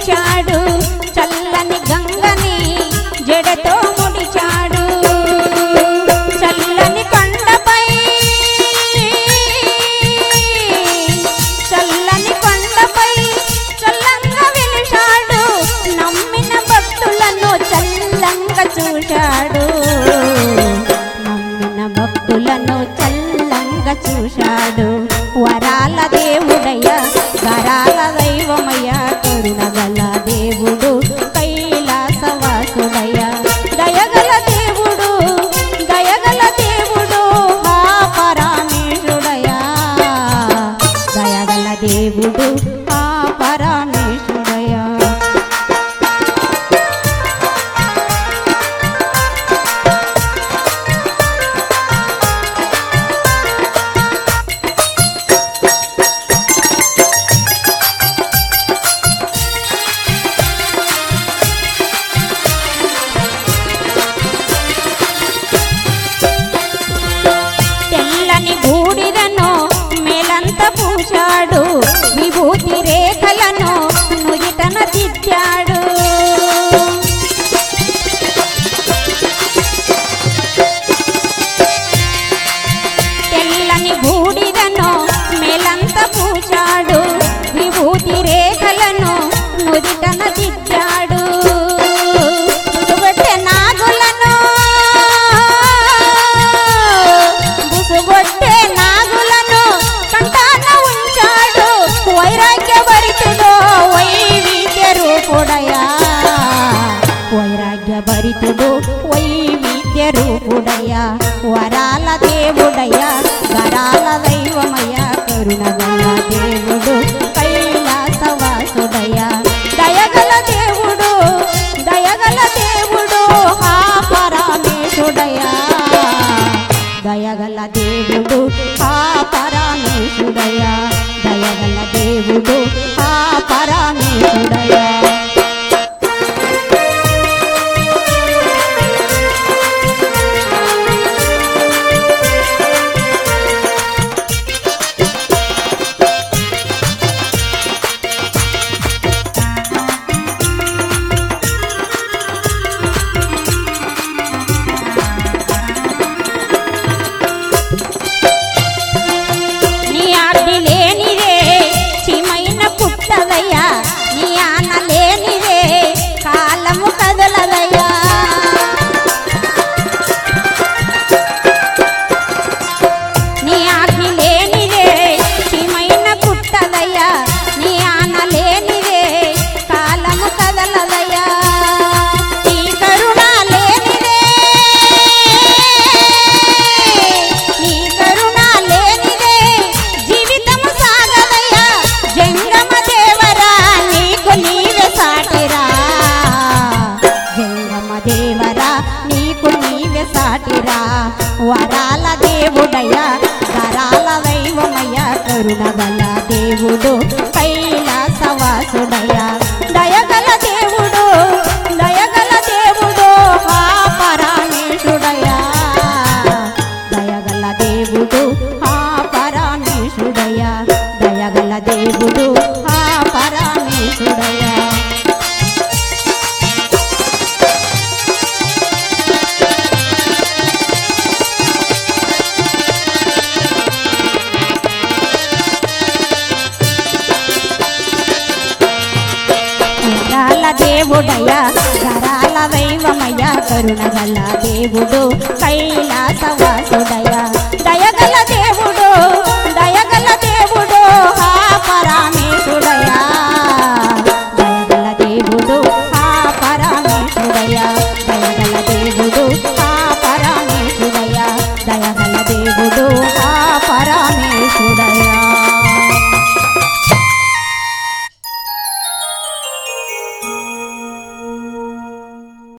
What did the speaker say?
కొలిచాడు చల్లని గంగని జడతో ముడిచాడు చల్లని కొండపై చల్లని కొండపై చల్లంగా వెలిశాడు నమ్మిన భక్తులను చల్లంగా చూశాడు నమ్మిన భక్తులను చల్లంగా చూశాడు వరాల దేవుడయ్య వరాల దైవమయ్య కరుణగల దేవుడు కైలాసవాసుడయ్య దయగల దేవుడు దయగల దేవుడు హా పరమేశుడయ్యా దయగల దేవుడు హా పరమేశుడయ్యా తెల్లని బూడిదను మేలంత పూశాడు విభూతి రేఖలను నుదిటన దిద్దాడు తెల్లని బూడిదను మేలంత పూశాడు విభూతి రేఖలను నుదిటన దిద్దాడు బుసుగొట్టె నాగులను బుసుగొట్టె నాగులను కంటాన ఉంచాడు వైరాగ్య భరితుడు వైవిధ్య రూపుడయా వైరాగ్య భరితుడు వైవిధ్య రూపుడయ్యా వరాల దేవుడయ్యా గరాల దైవమయ్యా కరుణగల దేవుడు కైలాసవాసుడయ్యా దయగల దేవుడు దయగల దేవుడు హా పరమేశుడయ్యా దయగల దేవుడు హా పరమేశుడయ్యా దయగల దేవుడు హా పరమేశుడయ్యా నీ ఆజ్ఞ లేనిదే చిమైన పుట్టదయ్యా నీ ఆన లేనిదే కాలము కదలదయ్యా నీ ఆజ్ఞ లేనిదే చిమైన పుట్టదయ్యా నీ ఆన లేనిదే కాలము కదలదయ్యా నీ కరుణ లేనిదే నీ కరుణ లేనిదే జీవితము సాగదయ్యా జంగమ దేవరా నీకు నీవే సాటిరా జంగమ దేవరా నీకు నీవే సాటిరా వరాల దేవుడయ్యా వరాల దైవమయ్యా కరుణగల దేవుడు కైలాసవాసుడయ్యా దయగల దేవుడు దయగల దేవుడు హా పరమేశుడయ్యా దయగల దేవుడు హా పరమేశుడయ్యా దయగల దేవుడు హా పరమేశుడయ్యా వరాల దేవుడయ్యా గరాల వైవమయ్యా కరుణగల దేవుడు కైలాసవాసుడయ్యా